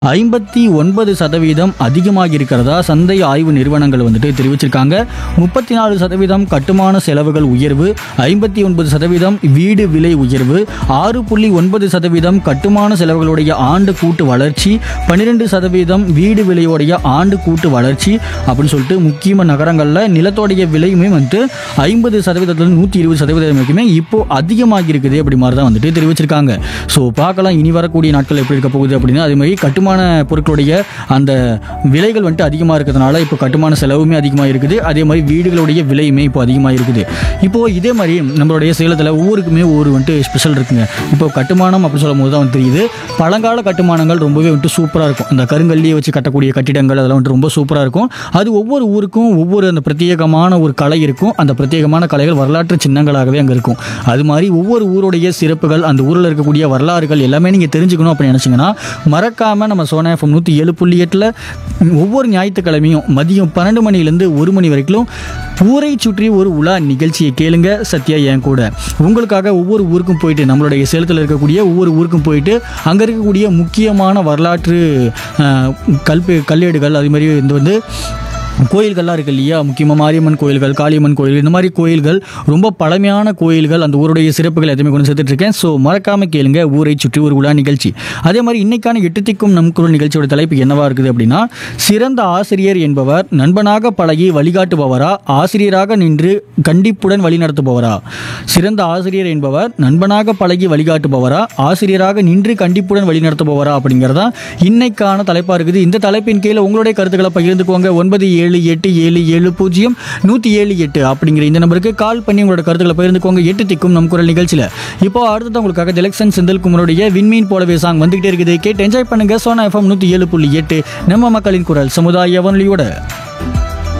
ஐம்பத்தி ஒன்பது சதவீதம் அதிகமாகி இருக்கிறதா சந்தை ஆய்வு நிறுவனங்கள் வந்துட்டு தெரிவிச்சிருக்காங்க முப்பத்தி நாலு சதவீதம் கட்டுமான செலவுகள் உயர்வு ஐம்பத்தி ஒன்பது சதவீதம் வீடு விலை உயர்வு ஆறு புள்ளி ஒன்பது சதவீதம் கட்டுமான செலவுகளுடைய ஆண்டு கூட்டு வளர்ச்சி பன்னிரெண்டு சதவீதம் வீடு விலையோடைய ஆண்டு கூட்டு வளர்ச்சி அப்படின்னு சொல்லிட்டு முக்கிய நகரங்களில் நிலத்தோடைய விலையுமே வந்துட்டு ஐம்பது சதவீதத்தில் நூற்றி இருபது சதவீதம் வரைக்குமே இப்போ அதிகமாகி இருக்குது அப்படி மாதிரி தான் வந்துட்டு தெரிவிச்சிருக்காங்க ஸோ பார்க்கலாம் இனி வரக்கூடிய நாட்கள் எப்படி இருக்க போகுது அப்படின்னா அதே மாதிரி கட்டுமான பொருட்களுடைய அந்த விலைகள் வந்துட்டு அதிகமாக இருக்கிறதுனால இப்போ கட்டுமான செலவுமே அதிகமாக இருக்குது அதே மாதிரி வீடுகளுடைய விலையுமே இப்போ அதிகமாக இருக்குது இப்போ இதே மாதிரி நம்மளுடைய சேலத்தில் ஒவ்வொருக்குமே ஒவ்வொரு வந்துட்டு ஸ்பெஷல் இருக்குங்க இப்போ கட்டுமானம் அப்படின்னு சொல்லும் போது தான் வந்து தெரியுது பழங்கால கட்டுமானங்கள் ரொம்பவே வந்துட்டு சூப்பராக இருக்கும் அந்த கருங்கல்லியை வச்சு கட்டக்கூடிய கட்டிடங்கள் அதெல்லாம் வந்துட்டு ரொம்ப சூப்பராக இருக்கும் அது ஒவ்வொரு ஊருக்கும் ஒவ்வொரு அந்த பிரத்யேகமான ஒரு கலை இருக்கும் அந்த பிரத்யேகமான கலைகள் வரலாற்று சின்னங்களாகவே அங்கே இருக்கும் அது மாதிரி ஒவ்வொரு ஊருடைய சிறப்புகள் அந்த ஊரில் இருக்கக்கூடிய வரலாறுகள் எல்லாமே நீங்கள் தெரிஞ்சுக்கணும் அப்படின்னு நினச்சிங்கன்னா மறக்காமல் நம்ம சோனா எஃப்எம் நூற்றி ஏழு புள்ளி எட்டில் ஒவ்வொரு ஞாயிற்றுக்கிழமையும் மதியம் பன்னெண்டு மணிலேருந்து ஒரு மணி வரைக்கும் ஊரை சுற்றி ஒரு உலா நிகழ்ச்சியை கேளுங்க சத்யா என் கூட உங்களுக்காக ஒவ்வொரு ஊருக்கும் போயிட்டு நம்மளுடைய சேலத்தில் இருக்கக்கூடிய ஒவ்வொரு ஊருக்கும் போயிட்டு அங்கே இருக்கக்கூடிய முக்கியமான வரலாற்று அஹ், கல்பு கல்லேடுகள் அதே மாதிரி இந்த வந்து கோயில்கள்லாம் இருக்கு இல்லையா முக்கியமாக மாரியம்மன் கோயில்கள் காளியம்மன் கோயில் இந்த மாதிரி கோயில்கள் ரொம்ப பழமையான கோயில்கள் அந்த ஊருடைய சிறப்புகள் எதுவுமே கொண்டு சேர்த்துட்டு இருக்கேன் ஸோ மறக்காம கேளுங்க ஊரை சுற்றி ஒரு உலா நிகழ்ச்சி அதே மாதிரி இன்னைக்கான எட்டு திக்கும் நம் குரல் நிகழ்ச்சியோட தலைப்பு என்னவா இருக்குது அப்படின்னா சிறந்த ஆசிரியர் என்பவர் நண்பனாக பழகி வழிகாட்டுபவரா ஆசிரியராக நின்று கண்டிப்புடன் வழிநடத்துபவரா சிறந்த ஆசிரியர் என்பவர் நண்பனாக பழகி வழிகாட்டுபவரா ஆசிரியராக நின்று கண்டிப்புடன் வழிநடத்துபவரா அப்படிங்கிறதா இன்னைக்கான தலைப்பா இருக்குது இந்த தலைப்பின் கீழே உங்களுடைய கருத்துக்களை பகிர்ந்துக்கோங்க ஒன்பது ஏழு எட்டு ஏழு ஏழு பூஜ்ஜியம் நூற்றி ஏழு எட்டு அப்படிங்கிற இந்த நம்பருக்கு கால் பண்ணி உங்களோட கருத்துக்களை பகிர்ந்துக்கோங்க எட்டு திக்கும் நம் குரல் நிகழ்ச்சியில் இப்போ அடுத்தது உங்களுக்காக ஜெலக்ஷன் செந்தில் குமருடைய விண்மீன் போலவே சாங் வந்துகிட்டே இருக்குது கேட்டு என்ஜாய் பண்ணுங்க சோனா எஃப்எம் நூற்றி ஏழு புள்ளி எட்டு நம்ம மக்களின் குரல் சமுதாய வானொலியோட